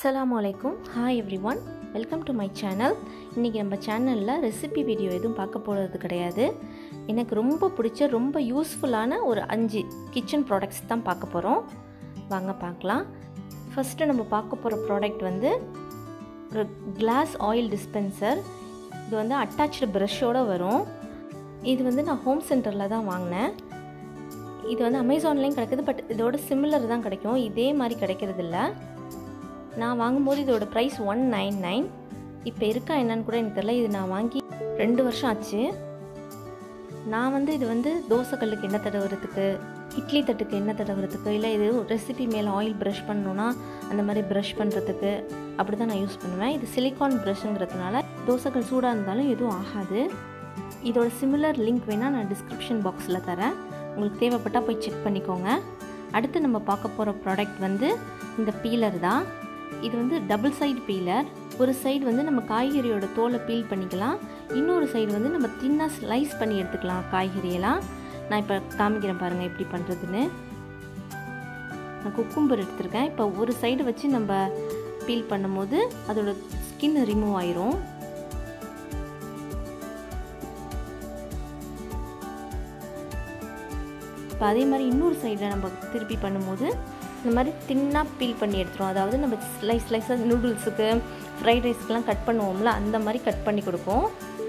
அஸ்ஸலாமு அலைக்கும் hi everyone welcome to my channel இன்றைக்கி நம்ம சேனலில் ரெசிபி வீடியோ எதுவும் பார்க்க போகிறது கிடையாது எனக்கு ரொம்ப பிடிச்ச ரொம்ப யூஸ்ஃபுல்லான ஒரு அஞ்சு கிச்சன் ப்ராடக்ட்ஸ் தான் பார்க்க போகிறோம் வாங்க பார்க்கலாம் ஃபஸ்ட்டு நம்ம பார்க்க போகிற ப்ராடக்ட் வந்து ஒரு கிளாஸ் ஆயில் டிஸ்பென்சர் இது வந்து அட்டாச்சு ப்ரஷ்ஷோடு வரும் இது வந்து நான் ஹோம் சென்டரில் தான் வாங்கினேன் இது வந்து அமேசான்லேயும் கிடைக்குது பட் இதோட சிமிலர் தான் கிடைக்கும் இதே மாதிரி கிடைக்கிறது இல்லை நான் வாங்கும்போது இதோட ப்ரைஸ் ஒன் நைன் நைன் இப்போ இருக்கா என்னன்னு கூட எனக்கு தெரியல இது நான் வாங்கி ரெண்டு வருஷம் ஆச்சு நான் வந்து இது வந்து தோசைக்கல்லுக்கு எண்ணெய் தடவுறதுக்கு இட்லி தட்டுக்கு எண்ணெய் தடவுறதுக்கு இல்லை இது ரெசிபி மேலே ஆயில் ப்ரஷ் பண்ணணுன்னா அந்த மாதிரி ப்ரஷ் பண்ணுறதுக்கு அப்படி தான் நான் யூஸ் பண்ணுவேன் இது சிலிக்கான் ப்ரஷ்ங்கிறதுனால தோசைக்கல் சூடாக இருந்தாலும் எதுவும் ஆகாது இதோட சிமிலர் லிங்க் வேணால் நான் டிஸ்கிரிப்ஷன் பாக்ஸில் தரேன் உங்களுக்கு தேவைப்பட்டால் போய் செக் பண்ணிக்கோங்க அடுத்து நம்ம பார்க்க போகிற ப்ராடக்ட் வந்து இந்த பீலர் தான் இது வந்து டபுள் சைடு பீலர் ஒரு சைடு வந்து நம்ம காய்கறியோட தோலை பீல் பண்ணிக்கலாம் இன்னொரு சைடு வந்து நம்ம தின்னாக ஸ்லைஸ் பண்ணி எடுத்துக்கலாம் காய்கறியெல்லாம் நான் இப்போ காமிக்கிறேன் பாருங்கள் எப்படி பண்ணுறதுன்னு நான் குக்கும்பர் எடுத்திருக்கேன் இப்போ ஒரு சைடு வச்சு நம்ம பீல் பண்ணும்போது அதோட ஸ்கின் ரிமூவ் ஆயிரும் இப்போ அதே மாதிரி இன்னொரு சைடில் நம்ம திருப்பி பண்ணும்போது இந்த மாதிரி தின்னாக பீல் பண்ணி எடுத்துரும் அதாவது நம்ம ஸ்லைஸ் ஸ்லைஸாக நூடுல்ஸுக்கு ஃப்ரைட் ரைஸ்க்கெலாம் கட் பண்ணுவோம்ல அந்த மாதிரி கட் பண்ணி கொடுப்போம்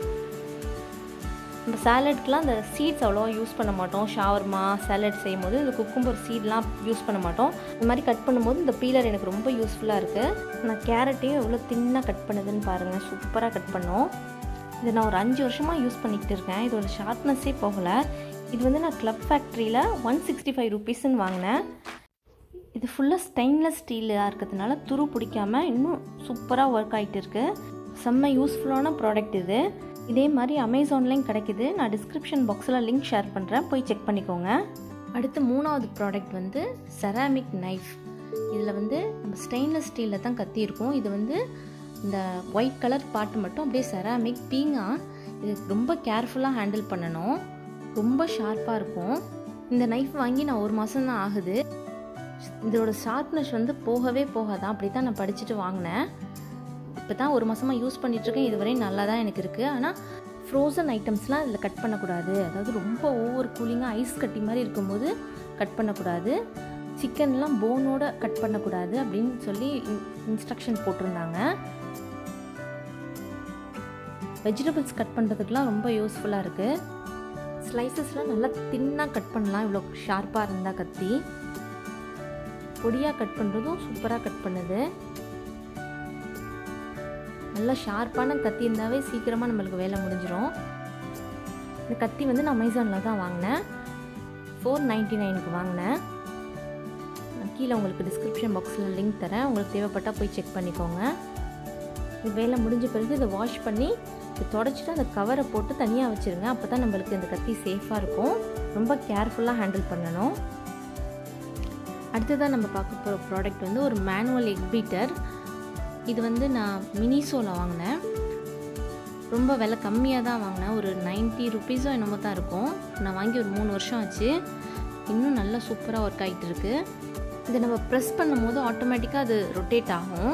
நம்ம சாலட்க்கெலாம் அந்த சீட்ஸ் அவ்வளோவா யூஸ் பண்ண மாட்டோம் ஷவர்மா சாலட் செய்யும் போது இந்த குக்கும்பர் சீட்லாம் யூஸ் பண்ண மாட்டோம் இந்த மாதிரி கட் பண்ணும்போது இந்த பீலர் எனக்கு ரொம்ப யூஸ்ஃபுல்லாக இருக்குது நான் கேரட்டையும் எவ்வளோ தின்னாக கட் பண்ணுதுன்னு பாருங்கள் சூப்பராக கட் பண்ணோம் இதை நான் ஒரு அஞ்சு வருஷமாக யூஸ் பண்ணிக்கிட்டு இருக்கேன் இதோட ஷார்ப்னஸ்ஸே போகலை இது வந்து நான் க்ளப் ஃபேக்ட்ரியில் ஒன் சிக்ஸ்டி ஃபைவ் ருபீஸ்ன்னு வாங்கினேன் இது ஃபுல்லாக ஸ்டெயின்லெஸ் ஸ்டீலாக இருக்கிறதுனால துரு பிடிக்காமல் இன்னும் சூப்பராக ஒர்க் ஆகிட்டு இருக்கு செம்ம யூஸ்ஃபுல்லான ப்ராடக்ட் இது இதே மாதிரி அமேசான்லேயும் கிடைக்குது நான் டிஸ்கிரிப்ஷன் பாக்ஸில் லிங்க் ஷேர் பண்ணுறேன் போய் செக் பண்ணிக்கோங்க அடுத்து மூணாவது ப்ராடக்ட் வந்து செராமிக் நைஃப் இதில் வந்து நம்ம ஸ்டெயின்லெஸ் ஸ்டீலில் தான் கத்தி இருக்கும் இது வந்து இந்த ஒயிட் கலர் பாட்டு மட்டும் அப்படியே செராமிக் பீங்கா இது ரொம்ப கேர்ஃபுல்லாக ஹேண்டில் பண்ணணும் ரொம்ப ஷார்ப்பாக இருக்கும் இந்த நைஃப் வாங்கி நான் ஒரு மாதம் தான் ஆகுது இதோட ஷார்ப்னஸ் வந்து போகவே போகாதான் அப்படி தான் நான் படிச்சுட்டு வாங்கினேன் இப்போ தான் ஒரு மாதமாக யூஸ் பண்ணிகிட்ருக்கேன் இதுவரையும் நல்லா தான் எனக்கு இருக்குது ஆனால் ஃப்ரோசன் ஐட்டம்ஸ்லாம் இதில் கட் பண்ணக்கூடாது அதாவது ரொம்ப ஓவர் கூலிங்காக ஐஸ் கட்டி மாதிரி இருக்கும்போது கட் பண்ணக்கூடாது சிக்கன்லாம் போனோட கட் பண்ணக்கூடாது அப்படின்னு சொல்லி இன்ஸ்ட்ரக்ஷன் போட்டிருந்தாங்க வெஜிடபிள்ஸ் கட் பண்ணுறதுக்குலாம் ரொம்ப யூஸ்ஃபுல்லாக இருக்குது ஸ்லைசஸ்லாம் நல்லா தின்னாக கட் பண்ணலாம் இவ்வளோ ஷார்ப்பாக இருந்தால் கத்தி பொடியாக கட் பண்ணுறதும் சூப்பராக கட் பண்ணுது நல்லா ஷார்ப்பான கத்தி இருந்தாவே சீக்கிரமாக நம்மளுக்கு வேலை முடிஞ்சிடும் இந்த கத்தி வந்து நான் அமேசானில் தான் வாங்கினேன் ஃபோர் நைன்ட்டி நைனுக்கு வாங்கினேன் நான் கீழே உங்களுக்கு டிஸ்கிரிப்ஷன் பாக்ஸில் லிங்க் தரேன் உங்களுக்கு தேவைப்பட்டால் போய் செக் பண்ணிக்கோங்க இது வேலை முடிஞ்ச பிறகு இதை வாஷ் பண்ணி இது தொடச்சிட்டு அந்த கவரை போட்டு தனியாக வச்சுருங்க அப்போ தான் நம்மளுக்கு இந்த கத்தி சேஃபாக இருக்கும் ரொம்ப கேர்ஃபுல்லாக ஹேண்டில் பண்ணணும் அடுத்ததாக நம்ம பார்க்க போகிற ப்ராடக்ட் வந்து ஒரு மேனுவல் எக் பீட்டர் இது வந்து நான் மினிசோவில் வாங்கினேன் ரொம்ப விலை கம்மியாக தான் வாங்கினேன் ஒரு நைன்ட்டி ருபீஸோ என்னமோ தான் இருக்கும் நான் வாங்கி ஒரு மூணு வருஷம் ஆச்சு இன்னும் நல்லா சூப்பராக ஒர்க் ஆகிட்டு இருக்கு இதை நம்ம ப்ரெஸ் பண்ணும் போது ஆட்டோமேட்டிக்காக அது ரொட்டேட் ஆகும்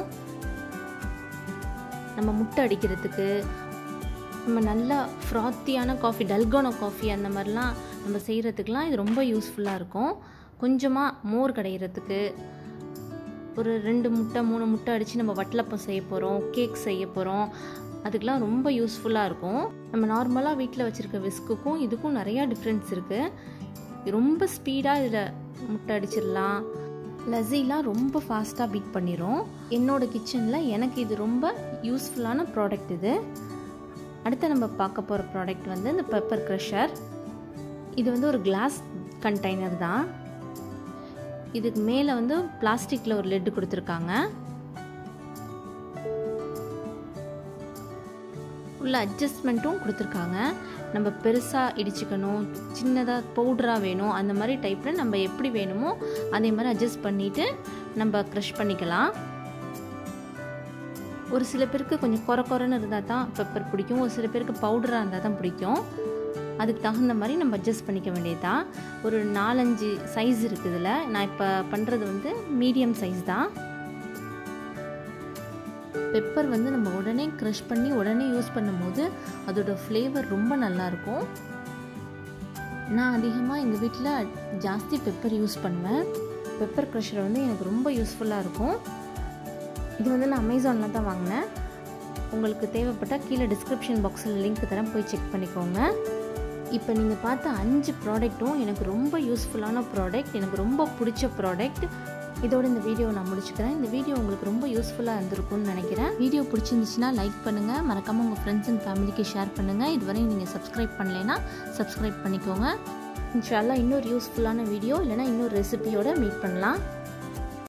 நம்ம முட்டை அடிக்கிறதுக்கு நம்ம நல்லா ஃப்ராத்தியான காஃபி டல்கோனோ காஃபி அந்த மாதிரிலாம் நம்ம செய்கிறதுக்கெலாம் இது ரொம்ப யூஸ்ஃபுல்லாக இருக்கும் கொஞ்சமாக மோர் கடையிறதுக்கு ஒரு ரெண்டு முட்டை மூணு முட்டை அடித்து நம்ம வட்டலப்பம் செய்ய போகிறோம் கேக் செய்ய போகிறோம் அதுக்கெலாம் ரொம்ப யூஸ்ஃபுல்லாக இருக்கும் நம்ம நார்மலாக வீட்டில் வச்சுருக்க விஸ்க்குக்கும் இதுக்கும் நிறையா டிஃப்ரென்ஸ் இருக்குது ரொம்ப ஸ்பீடாக இதில் முட்டை அடிச்சிடலாம் லஸ்ஸிலாம் ரொம்ப ஃபாஸ்ட்டாக பீட் பண்ணிடும் என்னோடய கிச்சனில் எனக்கு இது ரொம்ப யூஸ்ஃபுல்லான ப்ராடக்ட் இது அடுத்து நம்ம பார்க்க போகிற ப்ராடக்ட் வந்து இந்த பெப்பர் க்ரஷர் இது வந்து ஒரு கிளாஸ் கண்டெய்னர் தான் இதுக்கு மேலே வந்து பிளாஸ்டிக்கில் ஒரு லெட்டு கொடுத்துருக்காங்க உள்ள அட்ஜஸ்ட்மெண்ட்டும் கொடுத்துருக்காங்க நம்ம பெருசாக இடிச்சுக்கணும் சின்னதாக பவுடராக வேணும் அந்த மாதிரி டைப்பில் நம்ம எப்படி வேணுமோ அதே மாதிரி அட்ஜஸ்ட் பண்ணிவிட்டு நம்ம க்ரஷ் பண்ணிக்கலாம் ஒரு சில பேருக்கு கொஞ்சம் குறை குறைன்னு இருந்தால் தான் பெப்பர் பிடிக்கும் ஒரு சில பேருக்கு பவுடராக இருந்தால் தான் பிடிக்கும் அதுக்கு தகுந்த மாதிரி நம்ம அட்ஜஸ்ட் பண்ணிக்க வேண்டியதுதான் ஒரு நாலஞ்சு சைஸ் இருக்குது இதில் நான் இப்போ பண்ணுறது வந்து மீடியம் சைஸ் தான் பெப்பர் வந்து நம்ம உடனே க்ரஷ் பண்ணி உடனே யூஸ் பண்ணும்போது அதோட ஃப்ளேவர் ரொம்ப நல்லாயிருக்கும் நான் அதிகமாக எங்கள் வீட்டில் ஜாஸ்தி பெப்பர் யூஸ் பண்ணுவேன் பெப்பர் க்ரஷர் வந்து எனக்கு ரொம்ப யூஸ்ஃபுல்லாக இருக்கும் இது வந்து நான் அமேசானில் தான் வாங்கினேன் உங்களுக்கு தேவைப்பட்டால் கீழே டிஸ்கிரிப்ஷன் பாக்ஸில் லிங்க் தரேன் போய் செக் பண்ணிக்கோங்க இப்போ நீங்கள் பார்த்த அஞ்சு ப்ராடக்ட்டும் எனக்கு ரொம்ப யூஸ்ஃபுல்லான ப்ராடக்ட் எனக்கு ரொம்ப பிடிச்ச ப்ராடக்ட் இதோட இந்த வீடியோ நான் முடிச்சுக்கிறேன் இந்த வீடியோ உங்களுக்கு ரொம்ப யூஸ்ஃபுல்லாக இருந்திருக்கும்னு நினைக்கிறேன் வீடியோ பிடிச்சிருந்துச்சுன்னா லைக் பண்ணுங்கள் மறக்காமல் உங்கள் ஃப்ரெண்ட்ஸ் அண்ட் ஃபேமிலிக்கு ஷேர் பண்ணுங்கள் இதுவரை நீங்கள் சப்ஸ்கிரைப் பண்ணலைன்னா சப்ஸ்கிரைப் பண்ணிக்கோங்க இன்ஷால்லா இன்னொரு யூஸ்ஃபுல்லான வீடியோ இல்லைனா இன்னொரு ரெசிபியோட மீட் பண்ணலாம்